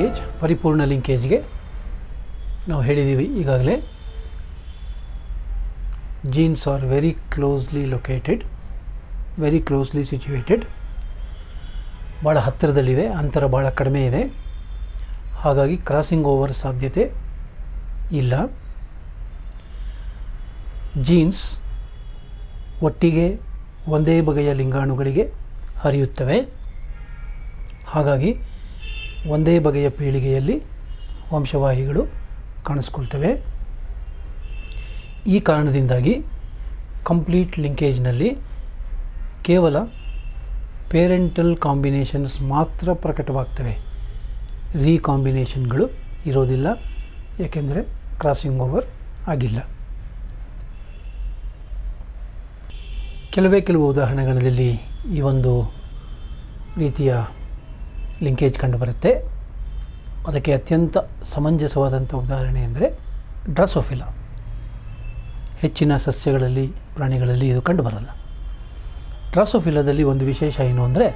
linkage ಪರಿಪೂರ್ಣ ಲಿಂಕೇಜ್ಗೆ ನಾವು ಹೇಳಿದ್ದೀವಿ ಈಗಾಗಲೇ genes are very closely located very closely situated ಭಾಳ ಹತ್ತಿರದಲ್ಲಿವೆ ಅಂತರ ಭಾಳ ಕಡಿಮೆ ಇದೆ ಹಾಗಾಗಿ ಕ್ರಾಸಿಂಗ್ ಓವರ್ ಸಾಧ್ಯತೆ ಇಲ್ಲ ಜೀನ್ಸ್ ಒಟ್ಟಿಗೆ ಒಂದೇ ಬಗೆಯ ಲಿಂಗಾಣುಗಳಿಗೆ ಹರಿಯುತ್ತವೆ ಹಾಗಾಗಿ ಒಂದೇ ಬಗೆಯ ಪೀಳಿಗೆಯಲ್ಲಿ ವಂಶವಾಹಿಗಳು ಕಾಣಿಸ್ಕೊಳ್ತವೆ ಈ ಕಾರಣದಿಂದಾಗಿ ಕಂಪ್ಲೀಟ್ ಲಿಂಕೇಜ್ನಲ್ಲಿ ಕೇವಲ ಪೇರೆಂಟಲ್ ಕಾಂಬಿನೇಷನ್ಸ್ ಮಾತ್ರ ಪ್ರಕಟವಾಗ್ತವೆ ರೀಕಾಂಬಿನೇಷನ್ಗಳು ಇರೋದಿಲ್ಲ ಏಕೆಂದರೆ ಕ್ರಾಸಿಂಗ್ ಓವರ್ ಆಗಿಲ್ಲ ಕೆಲವೇ ಕೆಲವು ಉದಾಹರಣೆಗಳಲ್ಲಿ ಈ ಒಂದು ರೀತಿಯ ಲಿಂಕೇಜ್ ಕಂಡುಬರುತ್ತೆ ಅದಕ್ಕೆ ಅತ್ಯಂತ ಸಮಂಜಸವಾದಂಥ ಉದಾಹರಣೆ ಅಂದರೆ ಡ್ರಾಸೋಫಿಲಾ ಹೆಚ್ಚಿನ ಸಸ್ಯಗಳಲ್ಲಿ ಪ್ರಾಣಿಗಳಲ್ಲಿ ಇದು ಕಂಡುಬರಲ್ಲ ಡ್ರಾಸೋಫಿಲಾದಲ್ಲಿ ಒಂದು ವಿಶೇಷ ಏನು ಅಂದರೆ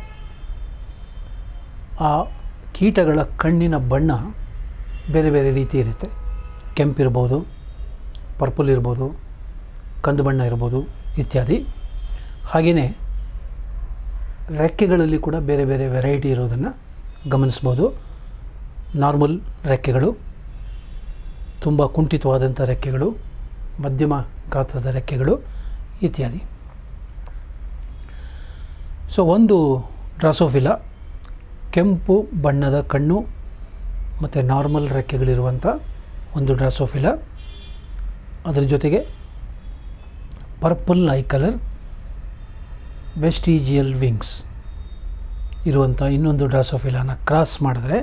ಆ ಕೀಟಗಳ ಕಣ್ಣಿನ ಬಣ್ಣ ಬೇರೆ ಬೇರೆ ರೀತಿ ಇರುತ್ತೆ ಕೆಂಪಿರ್ಬೋದು ಪರ್ಪಲ್ ಇರ್ಬೋದು ಕಂದು ಬಣ್ಣ ಇರ್ಬೋದು ಇತ್ಯಾದಿ ಹಾಗೆಯೇ ರೆಕ್ಕೆಗಳಲ್ಲಿ ಕೂಡ ಬೇರೆ ಬೇರೆ ವೆರೈಟಿ ಇರೋದನ್ನು ಗಮನಿಸ್ಬೋದು ನಾರ್ಮಲ್ ರೆಕ್ಕೆಗಳು ತುಂಬ ಕುಂಠಿತವಾದಂಥ ರೆಕ್ಕೆಗಳು ಮಧ್ಯಮ ಗಾತ್ರದ ರೆಕ್ಕೆಗಳು ಇತ್ಯಾದಿ ಸೊ ಒಂದು ಡ್ರಾಸೋಫಿಲಾ ಕೆಂಪು ಬಣ್ಣದ ಕಣ್ಣು ಮತ್ತು ನಾರ್ಮಲ್ ರೆಕ್ಕೆಗಳಿರುವಂಥ ಒಂದು ಡ್ರಾಸೋಫಿಲಾ ಅದರ ಜೊತೆಗೆ purple eye colour vestigial wings ಇರುವಂಥ ಇನ್ನೊಂದು ಡ್ರಾಸೋಫಿಲಾನ ಕ್ರಾಸ್ ಮಾಡಿದ್ರೆ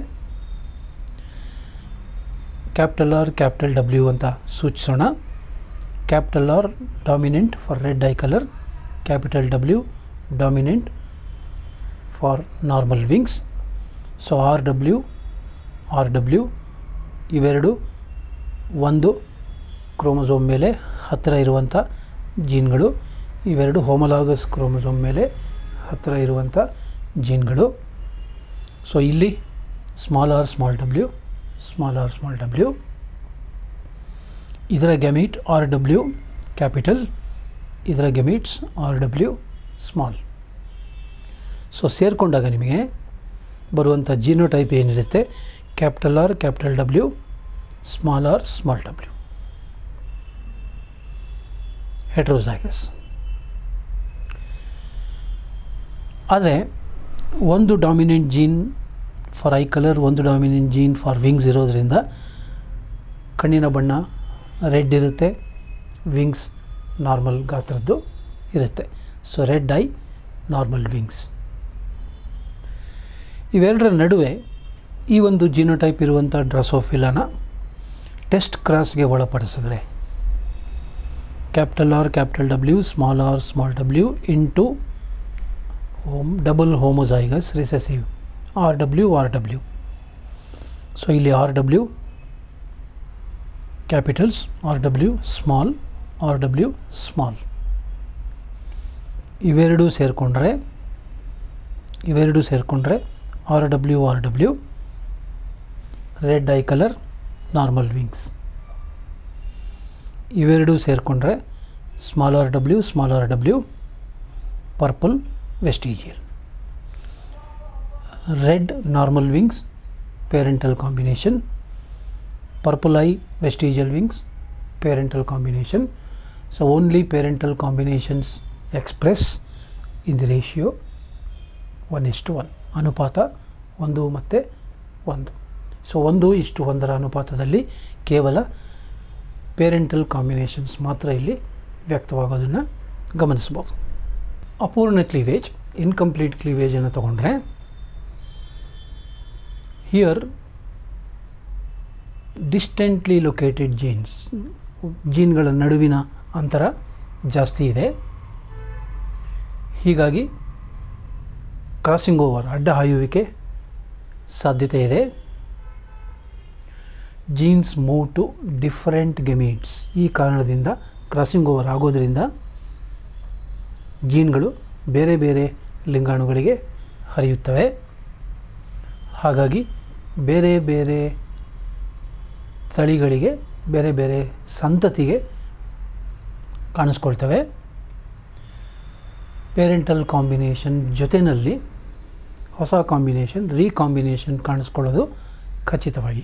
ಕ್ಯಾಪಿಟಲ್ ಆರ್ ಕ್ಯಾಪಿಟಲ್ ಡಬ್ಲ್ಯೂ ಅಂತ ಸೂಚಿಸೋಣ capital R dominant for red eye colour capital W dominant for normal wings so R W R W ಇವೆರಡು ಒಂದು ಕ್ರೋಮೋಸೋಮ್ ಮೇಲೆ ಹತ್ತಿರ ಇರುವಂಥ ಜೀನ್ಗಳು ಇವೆರಡು ಹೋಮಲಾಗಸ್ ಕ್ರೋಮೋಸೋಮ್ ಮೇಲೆ ಹತ್ತಿರ ಇರುವಂಥ ಜೀನ್ಗಳು ಸೊ ಇಲ್ಲಿ small R small W small R small W ಇದರ ಗೆಮೀಟ್ ಆರ್ ಡಬ್ಲ್ಯೂ ಕ್ಯಾಪಿಟಲ್ ಇದರ ಗೆಮೀಟ್ಸ್ ಆರ್ ಡಬ್ಲ್ಯೂ ಸ್ಮಾಲ್ ಸೊ ಸೇರಿಕೊಂಡಾಗ ನಿಮಗೆ ಬರುವಂಥ ಜೀನೋಟೈಪ್ ಏನಿರುತ್ತೆ capital R capital W small R small W heterozygous ಆದರೆ ಒಂದು dominant gene for eye colour ಒಂದು ಡಾಮಿನೆಂಟ್ ಜೀನ್ ಫಾರ್ ವಿಂಗ್ಸ್ ಇರೋದರಿಂದ ಕಣ್ಣಿನ ಬಣ್ಣ ರೆಡ್ ಇರುತ್ತೆ ವಿಂಗ್ಸ್ ನಾರ್ಮಲ್ ಗಾತ್ರದ್ದು ಇರುತ್ತೆ so red eye normal wings ಇವೆರಡರ ನಡುವೆ ಈ ಒಂದು ಜೀನೋಟೈಪ್ ಇರುವಂಥ ಡ್ರಸೋಫಿಲಾನ ಟೆಸ್ಟ್ ಕ್ರಾಸ್ಗೆ ಒಳಪಡಿಸಿದ್ರೆ capital R capital W small R small W into home double homozygous recessive R W R W so ಇಲ್ಲಿ R W capitals R W small R W small ಇವೆರಡೂ ಸೇರಿಕೊಂಡ್ರೆ ಇವೆರಡೂ ಸೇರಿಕೊಂಡ್ರೆ R W R W red eye colour normal wings ಇವೆರಡೂ ಸೇರಿಕೊಂಡ್ರೆ small R W small R W purple vestigial red normal wings parental combination purple eye vestigial wings parental combination so only parental combinations express in the ratio 1 is to 1 ಅನುಪಾತ ಒಂದು ಮತ್ತು ಒಂದು so ಒಂದು ಇಷ್ಟು ಒಂದರ ಅನುಪಾತದಲ್ಲಿ ಕೇವಲ ಪೇರೆಂಟಲ್ ಕಾಂಬಿನೇಷನ್ಸ್ ಮಾತ್ರ ಇಲ್ಲಿ ವ್ಯಕ್ತವಾಗೋದನ್ನು ಗಮನಿಸ್ಬೋದು ಅಪೂರ್ಣ ಕ್ಲೀವೇಜ್ ಇನ್ಕಂಪ್ಲೀಟ್ ಕ್ಲೀವೇಜನ್ನು ತಗೊಂಡ್ರೆ ಹಿಯರ್ ಡಿಸ್ಟೆಂಟ್ಲಿ ಲೊಕೇಟೆಡ್ ಜೀನ್ಸ್ ಜೀನ್ಗಳ ನಡುವಿನ ಅಂತರ ಜಾಸ್ತಿ ಇದೆ ಹೀಗಾಗಿ ಕ್ರಾಸಿಂಗ್ ಓವರ್ ಅಡ್ಡ ಹಾಯುವಿಕೆ ಸಾಧ್ಯತೆ ಇದೆ genes move to different gametes ಈ ಕಾರಣದಿಂದ ಕ್ರಾಸಿಂಗ್ ಓವರ್ ಆಗೋದರಿಂದ ಜೀನ್ಗಳು ಬೇರೆ ಬೇರೆ ಲಿಂಗಾಣುಗಳಿಗೆ ಹರಿಯುತ್ತವೆ ಹಾಗಾಗಿ ಬೇರೆ ಬೇರೆ ತಳಿಗಳಿಗೆ ಬೇರೆ ಬೇರೆ ಸಂತತಿಗೆ ಕಾಣಿಸ್ಕೊಳ್ತವೆ ಪೇರೆಂಟಲ್ ಕಾಂಬಿನೇಷನ್ ಜೊತೆಯಲ್ಲಿ ಹೊಸ ಕಾಂಬಿನೇಷನ್ ರೀಕಾಂಬಿನೇಷನ್ ಕಾಣಿಸ್ಕೊಳ್ಳೋದು ಖಚಿತವಾಗಿ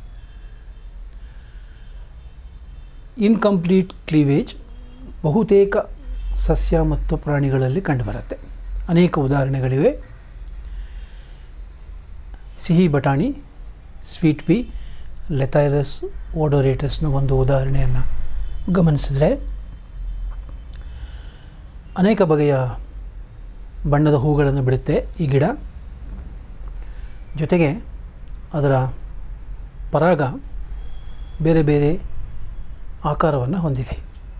ಇನ್ಕಂಪ್ಲೀಟ್ ಕ್ಲೀವೇಜ್ ಬಹುತೇಕ ಸಸ್ಯ ಮತ್ತು ಪ್ರಾಣಿಗಳಲ್ಲಿ ಕಂಡುಬರುತ್ತೆ ಅನೇಕ ಉದಾಹರಣೆಗಳಿವೆ ಸಿಹಿ ಬಟಾಣಿ ಸ್ವೀಟ್ ಪಿ ಲೆಥೈರಸ್ ಓಡೋರೇಟಸ್ನ ಒಂದು ಉದಾಹರಣೆಯನ್ನು ಗಮನಿಸಿದರೆ ಅನೇಕ ಬಗೆಯ ಬಣ್ಣದ ಹೂಗಳನ್ನು ಬಿಡುತ್ತೆ ಈ ಗಿಡ ಜೊತೆಗೆ ಅದರ ಪರಾಗ ಬೇರೆ ಬೇರೆ ಆಕಾರವನ್ನು ಹೊಂದಿದೆ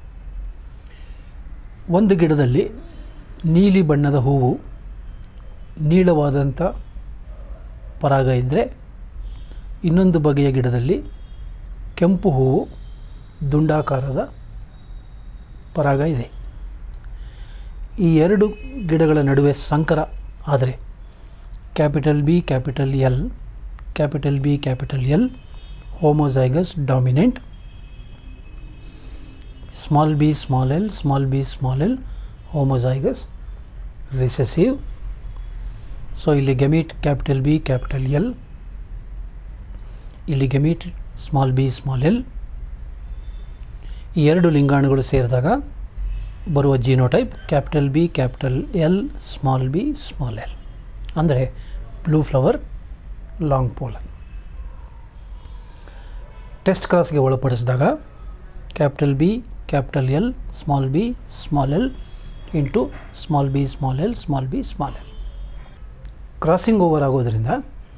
ಒಂದು ಗಿಡದಲ್ಲಿ ನೀಲಿ ಬಣ್ಣದ ಹೂವು ನೀಳವಾದಂಥ ಪರಾಗ ಇದ್ದರೆ ಇನ್ನೊಂದು ಬಗೆಯ ಗಿಡದಲ್ಲಿ ಕೆಂಪು ಹೂವು ದುಂಡಾಕಾರದ ಪರಾಗ ಇದೆ ಈ ಎರಡು ಗಿಡಗಳ ನಡುವೆ ಸಂಕರ ಆದರೆ capital B capital L capital B capital L homozygous dominant small B small L small B small L homozygous recessive so ಇಲ್ಲಿ gamete capital B capital L ಇಲ್ಲಿ gamete small B small L ಈ ಎರಡು ಲಿಂಗಾಣುಗಳು ಸೇರಿದಾಗ ಬರುವ genotype capital B capital L small B small L ಅಂದರೆ blue flower long pollen test ಕ್ರಾಸ್ಗೆ ಒಳಪಡಿಸಿದಾಗ capital B capital L small B small L into small B small L small B small L crossing over ಆಗೋದ್ರಿಂದ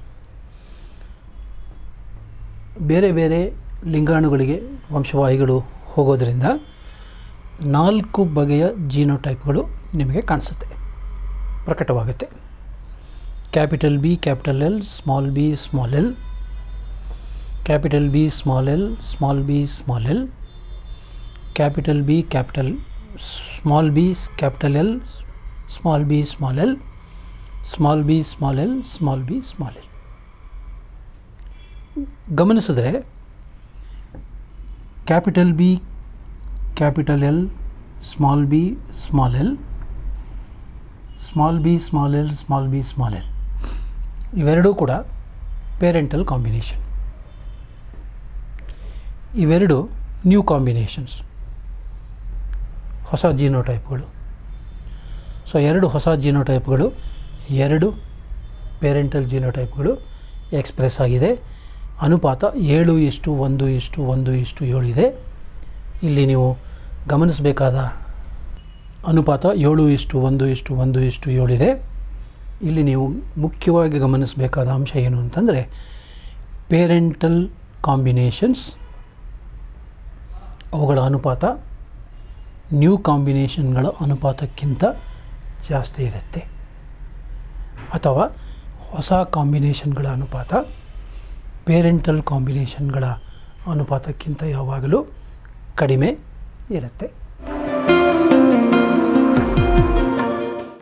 ಬೇರೆ ಬೇರೆ ಲಿಂಗಾಣುಗಳಿಗೆ ವಂಶವಾಹಿಗಳು ಹೋಗೋದರಿಂದ ನಾಲ್ಕು ಬಗೆಯ ಜೀನೋಟೈಪ್ಗಳು ನಿಮಗೆ ಕಾಣಿಸುತ್ತೆ ಪ್ರಕಟವಾಗುತ್ತೆ capital B capital L small B small L capital B small L small B small L capital B capital small B capital L small B small L small B small L small B small L ಗಮನಿಸಿದ್ರೆ capital B capital L small B small L small B small L small B small L ಇವೆರಡೂ ಕೂಡ parental combination ಇವೆರಡು new combinations ಹೊಸ ಜೀನೋಟೈಪ್ಗಳು so ಎರಡು ಹೊಸ ಜೀನೋಟೈಪ್ಗಳು ಎರಡು parental ಜೀನೋಟೈಪ್ಗಳು express ಆಗಿದೆ ಅನುಪಾತ ಏಳು ಇಷ್ಟು ಒಂದು ಇಷ್ಟು ಒಂದು ಇಷ್ಟು ಏಳು ಇದೆ ಇಲ್ಲಿ ನೀವು ಗಮನಿಸಬೇಕಾದ ಅನುಪಾತ ಏಳು ಇಷ್ಟು ಒಂದು ಇಷ್ಟು ಒಂದು ಇಷ್ಟು ಏಳಿದೆ ಇಲ್ಲಿ ನೀವು ಮುಖ್ಯವಾಗಿ ಗಮನಿಸಬೇಕಾದ ಅಂಶ ಏನು ಅಂತಂದರೆ ಪೇರೆಂಟಲ್ ಕಾಂಬಿನೇಷನ್ಸ್ ಅವುಗಳ ಅನುಪಾತ ನ್ಯೂ ಕಾಂಬಿನೇಷನ್ಗಳ ಅನುಪಾತಕ್ಕಿಂತ ಜಾಸ್ತಿ ಇರುತ್ತೆ ಅಥವಾ ಹೊಸ ಕಾಂಬಿನೇಷನ್ಗಳ ಅನುಪಾತ ಪೇರೆಂಟಲ್ ಕಾಂಬಿನೇಷನ್ಗಳ ಅನುಪಾತಕ್ಕಿಂತ ಯಾವಾಗಲೂ ಕಡಿಮೆ ಇರುತ್ತೆ